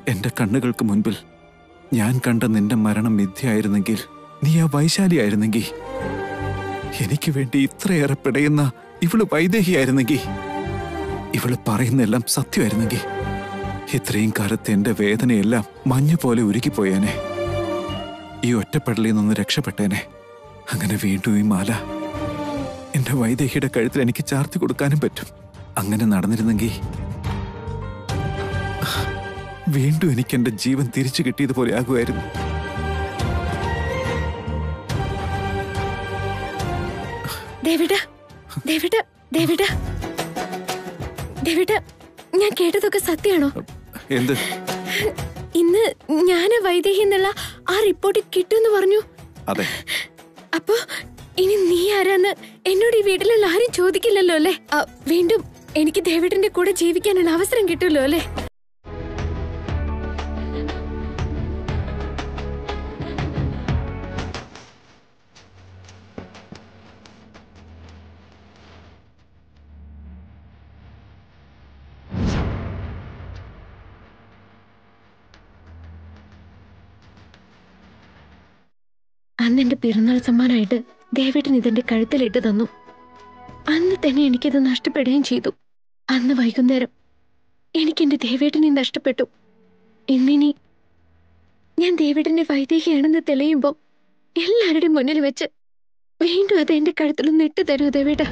എന്റെ കണ്ണുകൾക്ക് മുൻപിൽ ഞാൻ കണ്ട നിന്റെ മരണം മിഥ്യയായിരുന്നെങ്കിൽ നീ ആ വൈശാലിയായിരുന്നെങ്കിൽ എനിക്ക് വേണ്ടി ഇത്രയേറെ പിടയുന്ന ഇവള് വൈദേഹിയായിരുന്നെങ്കിൽ ഇവള് പറയുന്നെല്ലാം സത്യമായിരുന്നെങ്കിൽ ഇത്രയും കാലത്ത് എന്റെ വേദനയെല്ലാം മഞ്ഞു പോലെ ഉരുകിപ്പോയേനെ ഈ ഒറ്റപ്പെടലിൽ നിന്ന് രക്ഷപ്പെട്ടേനെ അങ്ങനെ വീണ്ടും ഈ മാല എന്റെ വൈദേഹിയുടെ കഴുത്തിൽ എനിക്ക് ചാർത്തി കൊടുക്കാനും പറ്റും അങ്ങനെ നടന്നിരുന്നെങ്കിൽ വീണ്ടും എനിക്ക് എന്റെ ജീവൻ തിരിച്ചു കിട്ടിയതുപോലെ ആകുമായിരുന്നു ദേവിട ദേവിട ദേവിട ദേവിട ഞാൻ കേട്ടതൊക്കെ സത്യാണോ എന്ത് ഇന്ന് ഞാൻ വൈദേഹി എന്നുള്ള ആ റിപ്പോർട്ട് കിട്ടുമെന്ന് പറഞ്ഞു അതെ അപ്പൊ ഇനി നീ ആരാന്ന് എന്നോട് ഈ വീട്ടിലുള്ള ആരും ചോദിക്കില്ലല്ലോ അല്ലേ ആ, വീണ്ടും എനിക്ക് ദേവേട്ടന്റെ കൂടെ ജീവിക്കാനുള്ള അവസരം കിട്ടുമല്ലോ അല്ലേ അന്ന് എന്റെ പിറന്നാൾ സമ്മാനമായിട്ട് ദേവേട്ടൻ ഇതെന്റെ കഴുത്തിലിട്ട് തന്നു അന്ന് തന്നെ എനിക്കത് നഷ്ടപ്പെടുകയും ചെയ്തു അന്ന് വൈകുന്നേരം എനിക്ക് എന്റെ ദേവേട്ടനെ നഷ്ടപ്പെട്ടു ഇന്നിനി ഞാൻ ദേവേട്ടന്റെ വൈദേഹിയാണെന്ന് തെളിയുമ്പോ എല്ലാവരുടെയും മുന്നിൽ വെച്ച് വീണ്ടും അത് എന്റെ കഴുത്തിലൊന്ന് ഇട്ട് തരൂ ദേവേട്ട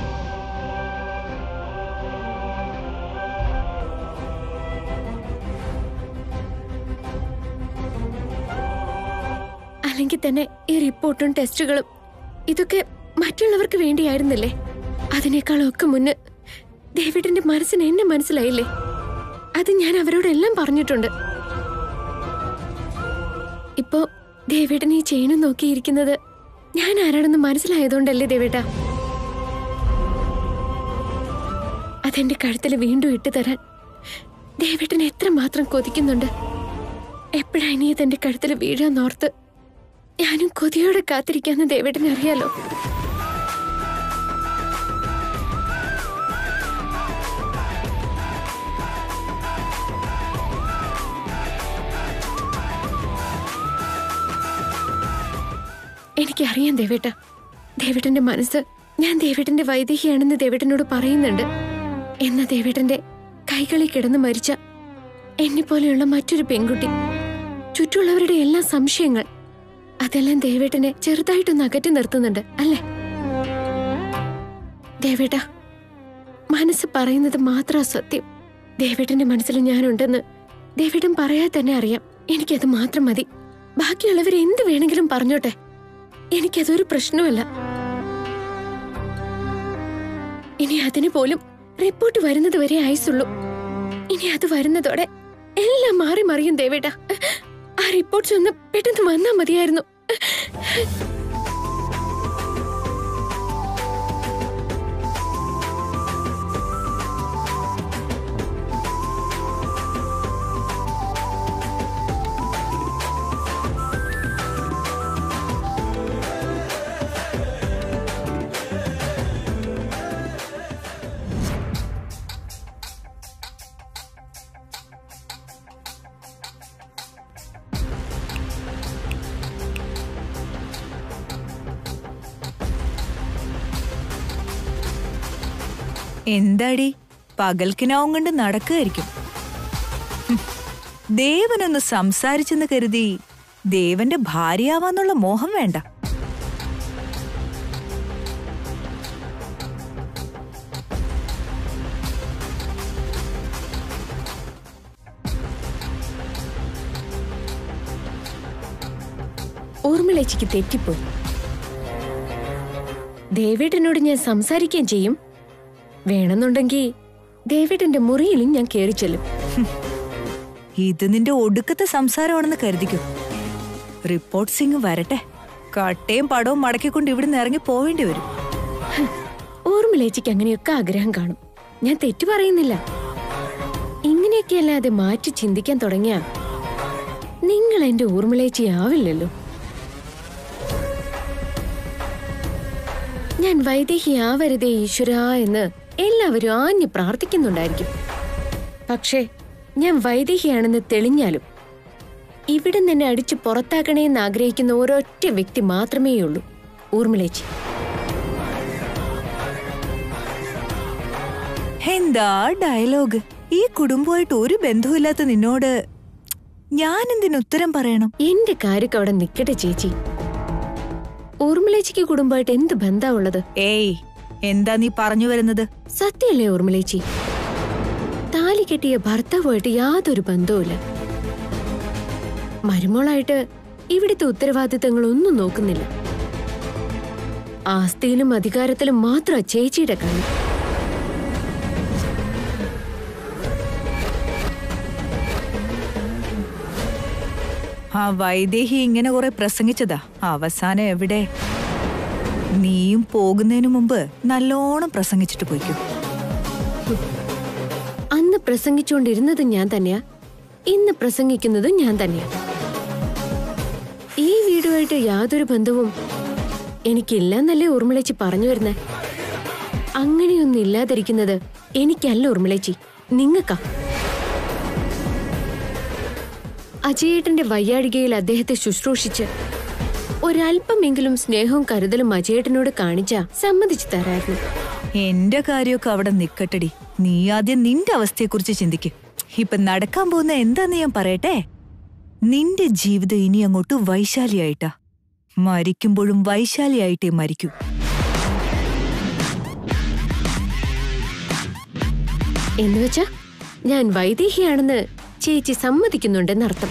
അല്ലെങ്കിൽ തന്നെ ഈ റിപ്പോർട്ടും ടെസ്റ്റുകളും ഇതൊക്കെ മറ്റുള്ളവർക്ക് വേണ്ടിയായിരുന്നില്ലേ അതിനേക്കാളും ഒക്കെ മുന്ന് ഡേവിഡിന്റെ മനസ്സിന് എന്നെ മനസ്സിലായില്ലേ അത് ഞാൻ അവരോടെല്ലാം പറഞ്ഞിട്ടുണ്ട് ഇപ്പോ ഡേവിഡിന് ഈ ചെയിനും നോക്കിയിരിക്കുന്നത് ഞാൻ ആരാണെന്ന് മനസ്സിലായതുകൊണ്ടല്ലേ ദേവേട്ട അതെന്റെ കഴുത്തിൽ വീണ്ടും ഇട്ടു തരാൻ ദേവേട്ടൻ എത്രമാത്രം കൊതിക്കുന്നുണ്ട് എപ്പോഴാ ഇനി ഇതെന്റെ കഴുത്തിൽ വീഴാന്നോർത്ത് ഞാനും കൊതിയോടെ കാത്തിരിക്കാന്ന് ദേവേട്ടന് അറിയാലോ എനിക്കറിയാം ദേവേട്ട ദേവേട്ടന്റെ മനസ്സ് ഞാൻ ദേവേട്ടന്റെ വൈദേഹിയാണെന്ന് ദേവേട്ടനോട് പറയുന്നുണ്ട് എന്ന ദേവേട്ടന്റെ കൈകളിൽ കിടന്ന് മരിച്ച എന്നെ പോലെയുള്ള മറ്റൊരു പെൺകുട്ടി ചുറ്റുമുള്ളവരുടെ എല്ലാ സംശയങ്ങൾ അതെല്ലാം ദേവേട്ടനെ ചെറുതായിട്ടൊന്ന് അകറ്റി നിർത്തുന്നുണ്ട് അല്ലേ ദേവേട്ട മനസ്സ് പറയുന്നത് മാത്രം സത്യം ദേവേട്ടന്റെ മനസ്സിൽ ഞാനുണ്ടെന്ന് ദേവേട്ടൻ പറയാതെ തന്നെ അറിയാം എനിക്കത് മാത്രം മതി ബാക്കിയുള്ളവർ എന്ത് വേണമെങ്കിലും പറഞ്ഞോട്ടെ എനിക്കതൊരു പ്രശ്നമല്ല ഇനി അതിന് പോലും റിപ്പോർട്ട് വരുന്നത് വരെ ആയുസുള്ളൂ ഇനി അത് വരുന്നതോടെ എല്ലാം മാറി മറിയും ദേവേട്ട ആ റിപ്പോർട്ട്സ് ഒന്ന് പെട്ടെന്ന് വന്നാ മതിയായിരുന്നു എന്താടി പകൽക്കിനാവും കൊണ്ട് നടക്കുകയായിരിക്കും ഹും. ദേവനൊന്ന് സംസാരിച്ചെന്ന് കരുതി ദേവന്റെ ഭാര്യയാവാന്നുള്ള മോഹം വേണ്ട ഊർമിളേച്ചിക്ക് തെറ്റിപ്പോയി ദേവേട്ടനോട് ഞാൻ സംസാരിക്കുകയും ചെയ്യും വേണമെന്നുണ്ടെങ്കിൽ ദേവേട്ടന്റെ മുറിയിലും ഞാൻ കയറി ചെല്ലും ഇത് നിന്റെ ഒടുക്കത്തെ സംസാരമാണെന്ന് കരുതിക്കോ റിപ്പോർട്ട് സിംഗ് വരട്ടെ കട്ടയും പടവും മടക്കിക്കൊണ്ട് ഇവിടുന്ന് ഇറങ്ങി പോവേണ്ടി വരും ഊർമിളേച്ചിക്ക് അങ്ങനെയൊക്കെ ആഗ്രഹം കാണും ഞാൻ തെറ്റു പറയുന്നില്ല ഇങ്ങനെയൊക്കെ അല്ലാതെ മാറ്റി ചിന്തിക്കാൻ തുടങ്ങിയ നിങ്ങൾ എന്റെ ഊർമിളേച്ചി ആവില്ലല്ലോ ഞാൻ വൈദേഹി ആവരുതേ ഈശ്വര എന്ന് എല്ലാവരും ആഞ്ഞ് പ്രാർത്ഥിക്കുന്നുണ്ടായിരിക്കും പക്ഷേ ഞാൻ വൈദേഹിയാണെന്ന് തെളിഞ്ഞാലും ഇവിടെ നിന്ന് അടിച്ചു പുറത്താക്കണേന്ന് ആഗ്രഹിക്കുന്ന ഒരൊറ്റ വ്യക്തി മാത്രമേയുള്ളൂ ഊർമിളേച്ചി എന്താ ഡയലോഗ് ഈ കുടുംബമായിട്ട് ഒരു ബന്ധവുമില്ലാത്ത നിന്നോട് ഞാൻ എന്തിന് ഉത്തരം പറയണം എന്റെ കാര്യക്ക് അവിടെ നിക്കട്ടെ ചേച്ചി ഊർമിളേച്ചിക്ക് കുടുംബമായിട്ട് എന്ത് ബന്ധാ ഉള്ളത് ഏയ് എന്താ നീ പറഞ്ഞു വരുന്നത് സത്യല്ലേ ഊർമിളേച്ചി താലി കെട്ടിയ ഭർത്താവുമായിട്ട് യാതൊരു ബന്ധവുമില്ല മരുമോളായിട്ട് ഇവിടുത്തെ ഉത്തരവാദിത്തങ്ങളൊന്നും നോക്കുന്നില്ല ആസ്തിയിലും അധികാരത്തിലും മാത്രം ചേച്ചിയുടെ കണ്ണ് ആ വൈദേഹി ഇങ്ങനെ കുറെ പ്രസംഗിച്ചതാ അവസാനം എവിടെ നീയും പോകുന്നതിനു മുമ്പ് നല്ലോണം പ്രസംഗിച്ചിട്ട് പോയിക്കും അന്ന് പ്രസംഗിച്ചുകൊണ്ടിരുന്നത് ഞാൻ തന്നെയാ ഇന്ന് പ്രസംഗിക്കുന്നതും ഞാൻ തന്നെയാ ഈ വീടുമായിട്ട് യാതൊരു ബന്ധവും എനിക്കില്ലെന്നല്ലേ ഉർമിളേച്ചി പറഞ്ഞു വരുന്നേ അങ്ങനെയൊന്നും ഇല്ലാതിരിക്കുന്നത് എനിക്കല്ല ഉർമിളേച്ചി നിങ്ങൾക്കാ അജയേട്ടന്റെ വയ്യാഴികയിൽ അദ്ദേഹത്തെ ശുശ്രൂഷിച്ച് ഒരല്പമെങ്കിലും സ്നേഹവും കരുതലും അജയേട്ടനോട് കാണിച്ച സമ്മതിച്ചു തരായിരുന്നു എന്റെ കാര്യമൊക്കെ അവിടെ നിക്കട്ടടി നീ ആദ്യം നിന്റെ അവസ്ഥയെക്കുറിച്ച് ചിന്തിക്ക് ഇപ്പൊ നടക്കാൻ പോകുന്ന എന്താന്ന് ഞാൻ പറയട്ടെ നിന്റെ ജീവിതം ഇനി അങ്ങോട്ട് വൈശാലിയായിട്ടാ മരിക്കുമ്പോഴും വൈശാലിയായിട്ടേ മരിക്കൂ എന്നുവെച്ചാ ഞാൻ വൈദേഹിയാണെന്ന് ചേച്ചി സമ്മതിക്കുന്നുണ്ടെന്നർത്ഥം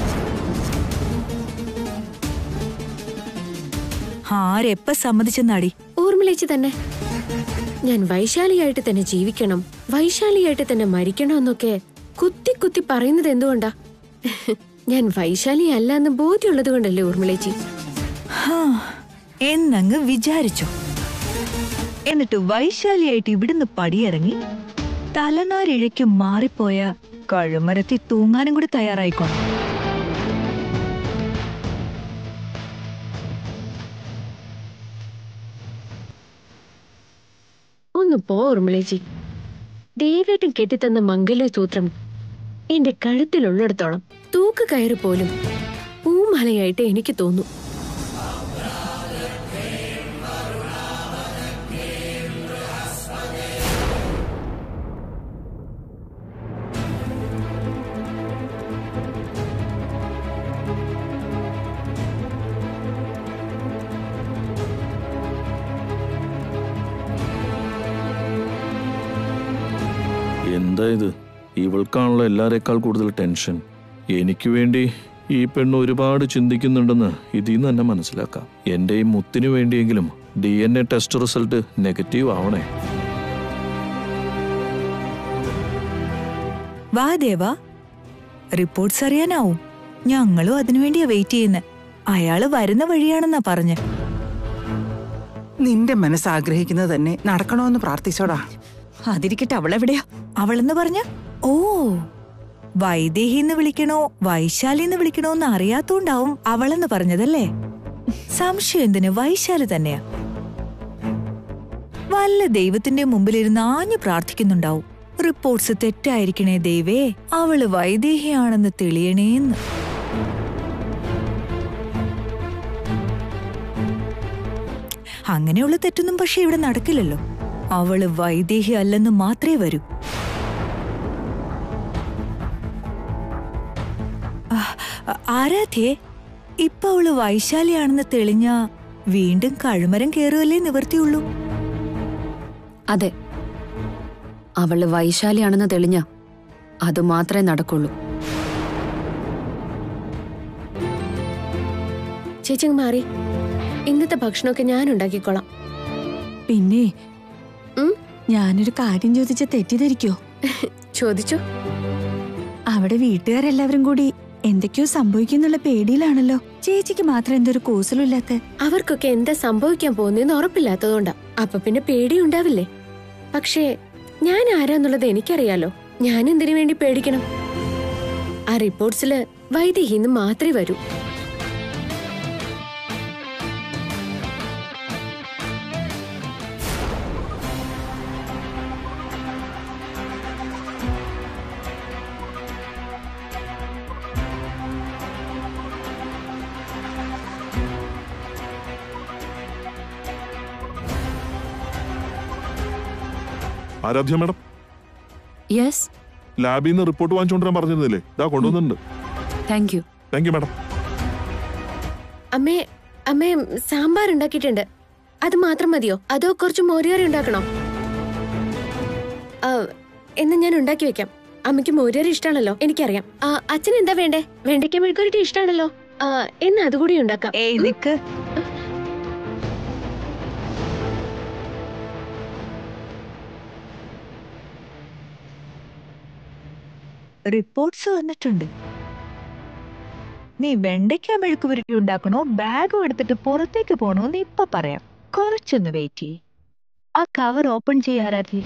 ആരെപ്പ സമ്മതിച്ചെന്നാടി ഊർമിളേച്ചി തന്നെ ഞാൻ വൈശാലിയായിട്ട് തന്നെ ജീവിക്കണം വൈശാലിയായിട്ട് തന്നെ മരിക്കണം എന്നൊക്കെ കുത്തി കുത്തി പറയുന്നത് എന്തുകൊണ്ടാ ഞാൻ വൈശാലി അല്ല എന്ന് ബോധ്യമുള്ളത് കൊണ്ടല്ലേ ഊർമിളേച്ചി ഹാ, എന്നങ്ങ് വിചാരിച്ചു എന്നിട്ട് വൈശാലിയായിട്ട് ഇവിടുന്ന് പടിയിറങ്ങി തലനാരിഴയ്ക്ക് മാറിപ്പോയ കഴുമരത്തി തൂങ്ങാനും കൂടി തയ്യാറായിക്കോണം ഒന്ന് പോ ഊർമിളേച്ചി ദേവേട്ടൻ കെട്ടിത്തന്ന മംഗലസൂത്രം എന്റെ കഴുത്തിലുള്ളിടത്തോളം തൂക്ക് കയറി പോലും പൂമലയായിട്ട് എനിക്ക് തോന്നും എന്താ ഇത് ഇവൾക്കാണല്ലോ എല്ലാരേക്കാൾ കൂടുതൽ ടെൻഷൻ എനിക്ക് വേണ്ടി ഈ പെണ്ണ് ഒരുപാട് ചിന്തിക്കുന്നുണ്ടെന്ന് ഇതിൽ നിന്ന് തന്നെ മനസ്സിലാക്കാം എൻ്റെ ഈ മുത്തിനു വേണ്ടിയെങ്കിലും D N A test result negative ആവണേ വാ ദേവാ റിപ്പോർട്ട്സ് അറിയാനാവും ഞങ്ങളും അതിനുവേണ്ടിയാ വെയിറ്റ് ചെയ്യുന്നത് അയാള് വരുന്ന വഴിയാണെന്നാ പറഞ്ഞ് നിന്റെ മനസ്സ് ആഗ്രഹിക്കുന്നത് തന്നെ നടക്കണമെന്ന് പ്രാർത്ഥിച്ചോടാ അതിരിക്കട്ടെ അവളെവിടെയാ അവളെന്ന് പറഞ്ഞ ഓ വൈദേഹിന്ന് വിളിക്കണോ വൈശാലിന്ന് വിളിക്കണോ എന്ന് അറിയാത്തോണ്ടാവും അവളെന്ന് പറഞ്ഞതല്ലേ സംശയം എന്തിന് വൈശാലി തന്നെയാ വല്ല ദൈവത്തിന്റെ മുമ്പിലിരുന്ന് ആഞ്ഞു പ്രാർത്ഥിക്കുന്നുണ്ടാവും റിപ്പോർട്ട്സ് തെറ്റായിരിക്കണേ ദൈവേ അവള് വൈദേഹിയാണെന്ന് തെളിയണേന്ന് അങ്ങനെയുള്ള തെറ്റൊന്നും പക്ഷെ ഇവിടെ നടക്കില്ലല്ലോ അവള് വൈദേഹി അല്ലെന്ന് മാത്രമേ വരൂ ആ, ആ- ആരാധ്യേ ഇപ്പൊ അവള് വൈശാലിയാണെന്ന് തെളിഞ്ഞ വീണ്ടും കഴുമരം കേറുകയല്ലേ നിവർത്തിയുള്ളൂ അതെ അവള് വൈശാലിയാണെന്ന് തെളിഞ്ഞ അത് മാത്രമേ നടക്കുള്ളൂ ചേച്ചി അങ്ങ് മാറി ഇന്നത്തെ ഭക്ഷണമൊക്കെ ഞാൻ ഉണ്ടാക്കിക്കോളാം പിന്നെ ഉം? ഞാനൊരു കാര്യം ചോദിച്ച തെറ്റിദ്ധരിക്കോ ചോദിച്ചോ അവിടെ വീട്ടുകാരെല്ലാവരും കൂടി എന്തൊക്കെയോ സംഭവിക്കുന്നുള്ള പേടിയിലാണല്ലോ ചേച്ചിക്ക് മാത്രം എന്തൊരു കൂസലുമില്ലാത്ത അവർക്കൊക്കെ എന്താ സംഭവിക്കാൻ പോകുന്നതെന്ന് ഉറപ്പില്ലാത്തതുകൊണ്ടാ അപ്പൊ പിന്നെ പേടിയുണ്ടാവില്ലേ പക്ഷേ ഞാൻ ആരാന്നുള്ളത് എനിക്കറിയാലോ ഞാൻ എന്തിനു വേണ്ടി പേടിക്കണം ആ റിപ്പോർട്ട്സില് വൈദേഹിന്ന് മാത്രമേ വരൂ ആരാധ്യ മാഡം യെസ് ലാബിൽ നിന്ന് റിപ്പോർട്ട് വാങ്ങിച്ചോണ്ടിരാൻ പറഞ്ഞിരുന്നില്ലേ ഇതാ കൊണ്ടുവന്നിട്ടുണ്ട് thank you thank you madam അമ്മേ അമ്മേ സാമ്പാർ ഉണ്ടാക്കിയിട്ടുണ്ട് അത് മാത്രം മതിയോ അതോ കുറച്ച് മോരുകറി ഉണ്ടാക്കണോ ആ, എന്നാ ഞാൻ ഉണ്ടാക്കി വെക്കാം അമ്മയ്ക്ക് മോരുകറി ഇഷ്ടമാണല്ലോ എനിക്കറിയാം ആ, അച്ഛന് എന്താ വേണ്ടേ വെണ്ടയ്ക്ക മെഴുകുരട്ടി ഇഷ്ടമാണല്ലോ ആ, എന്നാ അതുകൂടി ഉണ്ടാക്കാം ഏയ് നിക്ക് റിപ്പോർട്ട്സ് വന്നിട്ടുണ്ട് നീ വെണ്ടയ്ക്ക മെഴുക്ക് പുരട്ടി ഉണ്ടാക്കണോ ബാഗും എടുത്തിട്ട് പുറത്തേക്ക് പോണോ എന്ന് ഇപ്പൊ പറയാം കുറച്ചൊന്ന് വെയിറ്റ് ചെയ്യ് ആ കവർ ഓപ്പൺ ചെയ്യാറാത്തി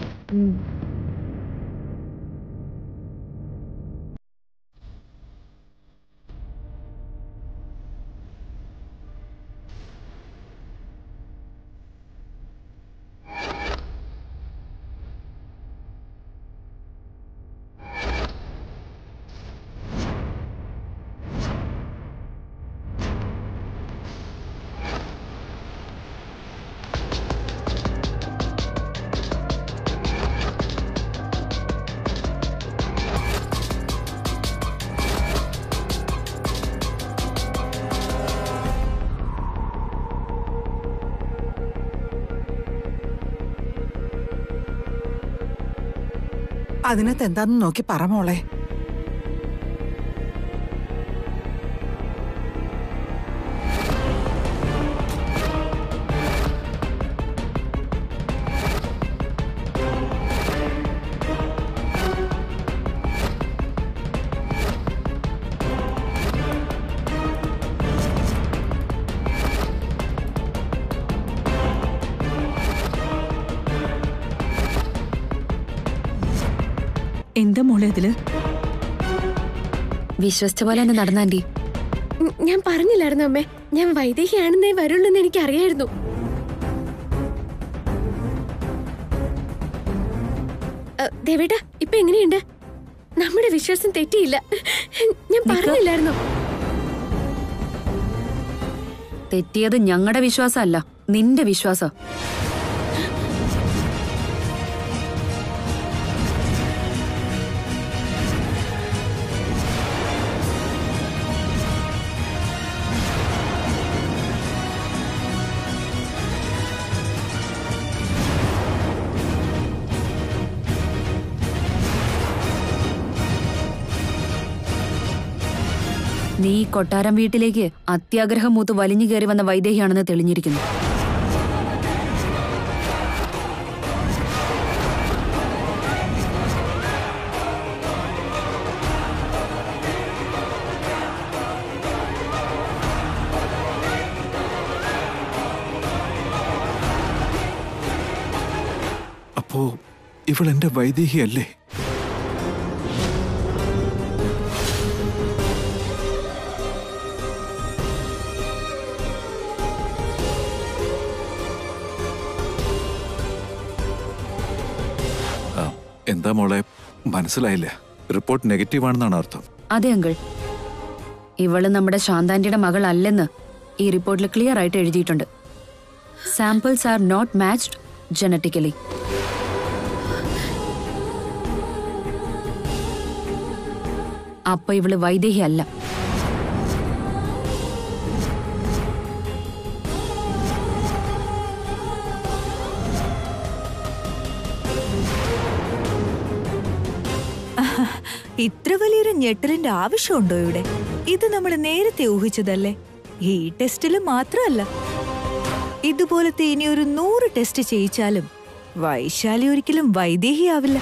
അതിനകത്ത് എന്താന്ന് നോക്കി പറ മോളെ എന്താ മോളെ അതില് വിശ്വസിച്ച പോലെ തന്നെ നടന്ന ആന്റി ഉം, ഞാൻ പറഞ്ഞില്ലായിരുന്നു അമ്മേ ഞാൻ വൈദേഹിയാണെന്നേ വരുള്ളൂ എന്ന് എനിക്ക് അറിയായിരുന്നു ദേവേട്ട ഇപ്പൊ എങ്ങനെയുണ്ട് നമ്മുടെ വിശ്വാസം തെറ്റിയില്ല ഞാൻ പറഞ്ഞില്ലായിരുന്നോ തെറ്റിയത് ഞങ്ങളുടെ വിശ്വാസമല്ല നിന്റെ വിശ്വാസം നീ ഈ കൊട്ടാരം വീട്ടിലേക്ക് അത്യാഗ്രഹം മൂത്ത് വലിഞ്ഞു കയറി വന്ന വൈദേഹിയാണെന്ന് തെളിഞ്ഞിരിക്കുന്നു അപ്പോ ഇവൾ എന്റെ വൈദേഹിയല്ലേ ആ, എന്താ മോളെ മനസ്സിലായില്ല റിപ്പോർട്ട് നെഗറ്റീവ് ആണെന്നാണ് അർത്ഥം അതെ അങ്കിൾ ഇവള് നമ്മുടെ ശാന്താന്റിയുടെ മകൾ അല്ലെന്ന് ഈ റിപ്പോർട്ടിൽ ക്ലിയർ ആയിട്ട് എഴുതിയിട്ടുണ്ട് samples are not matched genetically അപ്പൊ ഇവള് വൈദേഹി അല്ല ഇത്ര വലിയൊരു ഞെട്ടലിന്റെ ആവശ്യമുണ്ടോ ഇവിടെ ഇത് നമ്മൾ നേരത്തെ ഊഹിച്ചതല്ലേ ഈ ടെസ്റ്റില് മാത്രമല്ല ഇതുപോലത്തെ ഇനി ഒരു നൂറ് ടെസ്റ്റ് ചെയ്യിച്ചാലും വൈശാലി ഒരിക്കലും വൈദേഹിയാവില്ല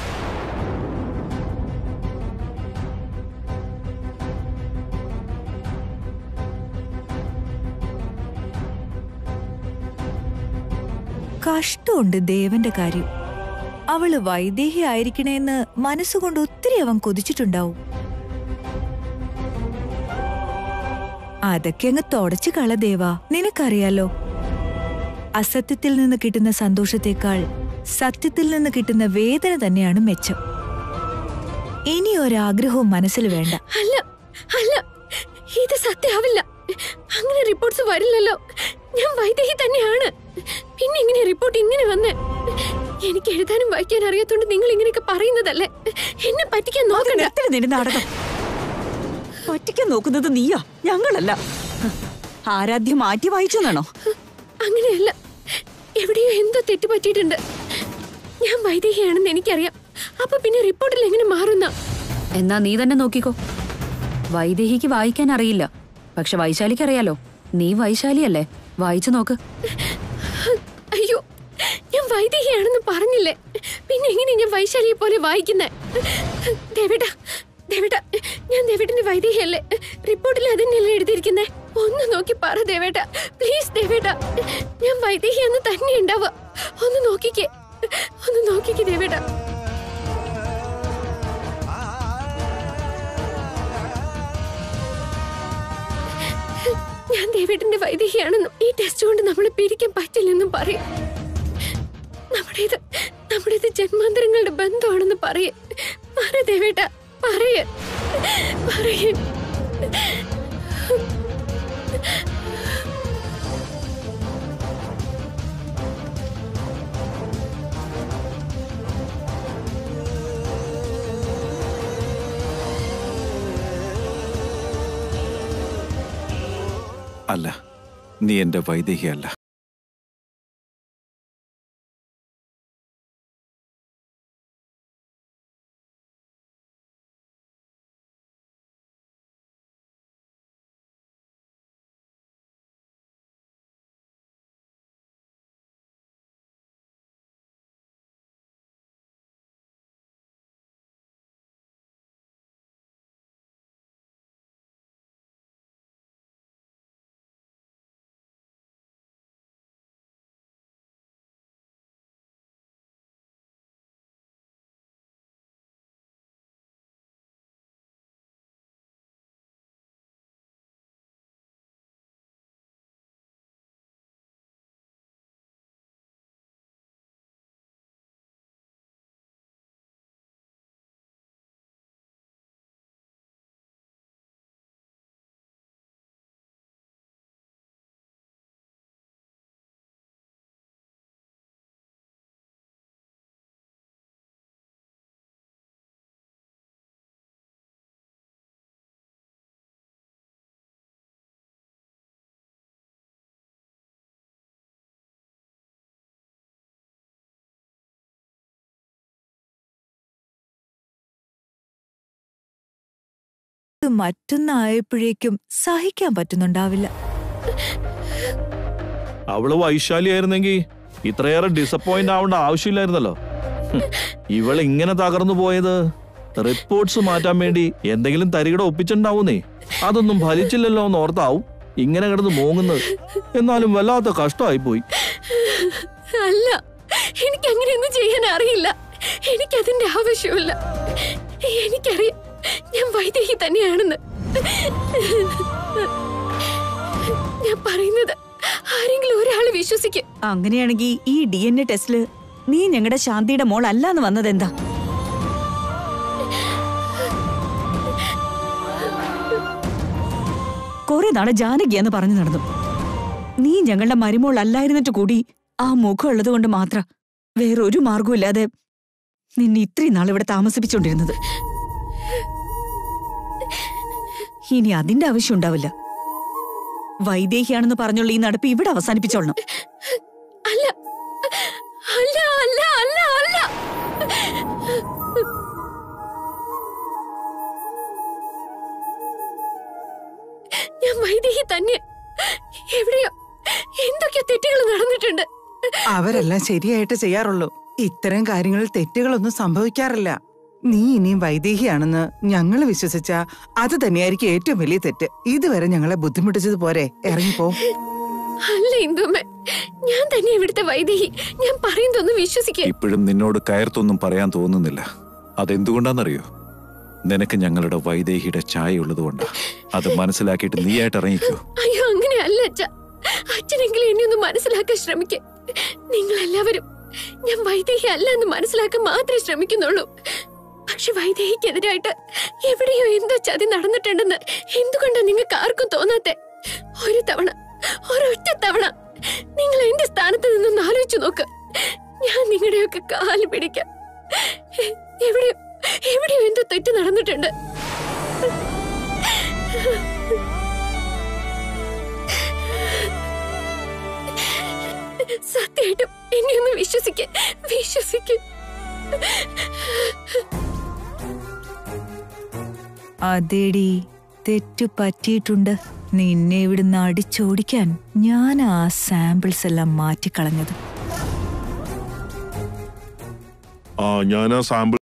കഷ്ടമുണ്ട് ദേവന്റെ കാര്യം അവള് വൈദേഹി ആയിരിക്കണേന്ന് മനസ്സുകൊണ്ട് ഒത്തിരി അവൻ കൊതിച്ചിട്ടുണ്ടാവും അതൊക്കെ അങ്ങ് തുടച്ചു കള ദേവാ നിനക്കറിയാലോ അസത്യത്തിൽ നിന്ന് കിട്ടുന്ന സന്തോഷത്തേക്കാൾ സത്യത്തിൽ നിന്ന് കിട്ടുന്ന വേദന തന്നെയാണ് മെച്ചം ഇനി ഒരാഗ്രഹവും മനസ്സിൽ വേണ്ട അല്ല അല്ല ഇത് സത്യാവില്ല അങ്ങനെ റിപ്പോർട്ട്സ് വരില്ലല്ലോ ഞാൻ വൈദേഹി തന്നെയാണ് പിന്നെ ഇങ്ങനെ റിപ്പോർട്ട് ഇങ്ങനെ വന്ന് എനിക്ക് എഴുതാനും വായിക്കാൻ അറിയാത്തോണ്ട് നിങ്ങൾ ഇങ്ങനെയൊക്കെ പറയുന്നതല്ലേ എന്നെ പറ്റിക്കാൻ നോക്കണ്ട നിർത്തണ നിന്റെ നാടകം പറ്റിക്കാൻ നോക്കുന്നത് നീയാ ഞങ്ങളല്ല ആരാധ്യം മാറ്റി വായിച്ചെന്നാണോ അങ്ങനെയല്ല എവിടെയോ എന്തോ തെറ്റ് പറ്റിയിട്ടുണ്ട് ഞാൻ വൈദേഹിയാണെന്ന് എനിക്കറിയാം അപ്പൊ പിന്നെ റിപ്പോർട്ടിൽ എങ്ങനെ മാറുന്ന എന്നാ നീ തന്നെ നോക്കിക്കോ വൈദേഹിക്ക് വായിക്കാൻ അറിയില്ല പക്ഷെ വൈശാലിക്ക് അറിയാലോ നീ വൈശാലിയല്ലേ വായിച്ചു നോക്ക് അയ്യോ ഞാൻ വൈദേഹിയാണെന്ന് പറഞ്ഞില്ലേ പിന്നെ എങ്ങനെ ഞാൻ വൈശാലിയെ പോലെ വായിക്കുന്നേ ദേവേട്ട ദേവേട്ട ഞാൻ ദേവേട്ടന്റെ വൈദേഹിയല്ലേ റിപ്പോർട്ടിൽ അതന്നെയല്ലേ എഴുതിയിരിക്കുന്നേ ഒന്ന് നോക്കി പറ ദേവേട്ട പ്ലീസ് ദേവേട്ട ഞാൻ വൈദേഹിയാന്ന് തന്നെ ഉണ്ടാവുക ഒന്ന് നോക്കിക്കേ ഒന്ന് നോക്കിക്കേ ദേവേട്ട ഞാൻ ദേവേട്ടന്റെ വൈദേഹിയാണെന്നും ഈ ടെസ്റ്റ് കൊണ്ട് നമ്മളെ പിരിക്കാൻ പറ്റില്ലെന്നും പറയും നമ്മുടേത് നമ്മുടേത് ജന്മാന്തരങ്ങളുടെ ബന്ധമാണെന്ന് പറയേ പറ ദേവേട്ട പറയേ പറയേ അല്ല നീ എന്റെ വൈദേഹിയല്ല ഇത് മറ്റൊന്നായപ്പോഴേക്കും സഹിക്കാൻ പറ്റുന്നുണ്ടാവില്ല അവള് വൈശാലിയായിരുന്നെങ്കിൽ ഇത്രയേറെ ഡിസപ്പോയിന്റ് ആവേണ്ട ആവശ്യമില്ലായിരുന്നല്ലോ ഹും, ഇവള് ഇങ്ങനെ തകർന്നു പോയത് റിപ്പോർട്ട്സ് മാറ്റാൻ വേണ്ടി എന്തെങ്കിലും തരികട ഒപ്പിച്ചിട്ടുണ്ടാവുന്നേ അതൊന്നും ഫലിച്ചില്ലല്ലോ എന്ന് ഓർത്താവും ഇങ്ങനെ കിടന്ന് മോങ്ങുന്നത് എന്നാലും വല്ലാത്ത കഷ്ടമായി പോയി അല്ല എനിക്ക് അങ്ങനെയൊന്നും ചെയ്യാൻ അറിയില്ല എനിക്ക് അതിന്റെ ആവശ്യമില്ല എനിക്കറിയാം ഞാൻ വൈദേഹി തന്നെയാണെന്ന് ഞാൻ പറയുന്നത് ആരെങ്കിലും ഒരാൾ വിശ്വസിക്കും അങ്ങനെയാണെങ്കിൽ ഈ ഡി എൻ എ ടെസ്റ്റില് നീ ഞങ്ങളുടെ ശാന്തിയുടെ മോൾ അല്ലാന്ന് വന്നതെന്താ കുറെ നാള് ജാനകിയാന്ന് പറഞ്ഞു നടന്നു നീ ഞങ്ങളുടെ മരുമോൾ അല്ലായിരുന്നിട്ട് കൂടി ആ മുഖം ഉള്ളത് കൊണ്ട് മാത്രം വേറൊരു മാർഗവും ഇല്ലാതെ നിന്നെ ഇത്രയും നാൾ ഇവിടെ താമസിപ്പിച്ചോണ്ടിരുന്നത് ഇനി അതിന്റെ ആവശ്യം ഉണ്ടാവില്ല വൈദേഹിയാണെന്ന് പറഞ്ഞുള്ള ഈ നടപ്പ് ഇവിടെ അവസാനിപ്പിച്ചോളണം അല്ല അല്ല അല്ല അല്ല അല്ല ഞാൻ വൈദേഹി തന്നെ എവിടെയോ എന്തൊക്കെയോ തെറ്റുകൾ നടന്നിട്ടുണ്ട് അവരെല്ലാം ശരിയായിട്ട് ചെയ്യാറുള്ളൂ ഇത്തരം കാര്യങ്ങളിൽ തെറ്റുകളൊന്നും സംഭവിക്കാറില്ല നീ ഇനിയും വൈദേഹിയാണെന്ന് ഞങ്ങൾ വിശ്വസിച്ച അത് തന്നെയായിരിക്കും ഏറ്റവും വലിയ തെറ്റ് ഇതുവരെ ഞങ്ങളെ ബുദ്ധിമുട്ടിച്ചത് പോരെ ഇറങ്ങിപ്പോ അല്ല ഇന്ദുമ്മ ഞാൻ തന്നെ ഇവിടുത്തെ വൈദേഹി ഞാൻ പറയുന്നതൊന്ന് വിശ്വസിക്കുക ഇപ്പോഴും നിന്നോട് കയർത്തൊന്നും പറയാൻ തോന്നുന്നില്ല അതെന്തുകൊണ്ടാണെന്നറിയോ നിനക്ക് ഞങ്ങളുടെ വൈദേഹിയുടെ ചായ ഉള്ളതുകൊണ്ടാ അത് മനസ്സിലാക്കിയിട്ട് നീയായിട്ട് ഇറങ്ങിക്കോ അയ്യോ അങ്ങനെ അല്ല അച്ഛ അച്ഛനെങ്കിലും എന്നെ ഒന്ന് മനസ്സിലാക്കാൻ ശ്രമിക്ക നിങ്ങൾ എല്ലാവരും ഞാൻ വൈദേഹി അല്ല എന്ന് മനസ്സിലാക്കാൻ മാത്രമേ ശ്രമിക്കുന്നുള്ളൂ പക്ഷെ വൈദേഹിക്കെതിരായിട്ട് എവിടെയോ എന്തോ ചതി നടന്നിട്ടുണ്ടെന്ന് എന്തുകൊണ്ടാ നിങ്ങൾക്ക് ആർക്കും തോന്നാത്തെ ഒരു തവണ ഒരൊറ്റ തവണ നിങ്ങൾ എന്റെ സ്ഥാനത്ത് നിന്നൊന്ന് ആലോചിച്ചു നോക്ക് ഞാൻ നിങ്ങളുടെയൊക്കെ കാല് പിടിക്കാം എവിടെ എവിടെയോ എന്തോ തെറ്റ് നടന്നിട്ടുണ്ട് സത്യമായിട്ടും എന്നെ ഒന്ന് വിശ്വസിക്ക വിശ്വസിക്ക അതേടി തെറ്റു പറ്റിയിട്ടുണ്ട് നിന്നെ ഇവിടുന്ന് അടിച്ചോടിക്കാൻ ഞാൻ ആ സാമ്പിൾസ് എല്ലാം മാറ്റിക്കളഞ്ഞത് ആ ഞാൻ ആ സാമ്പിൾ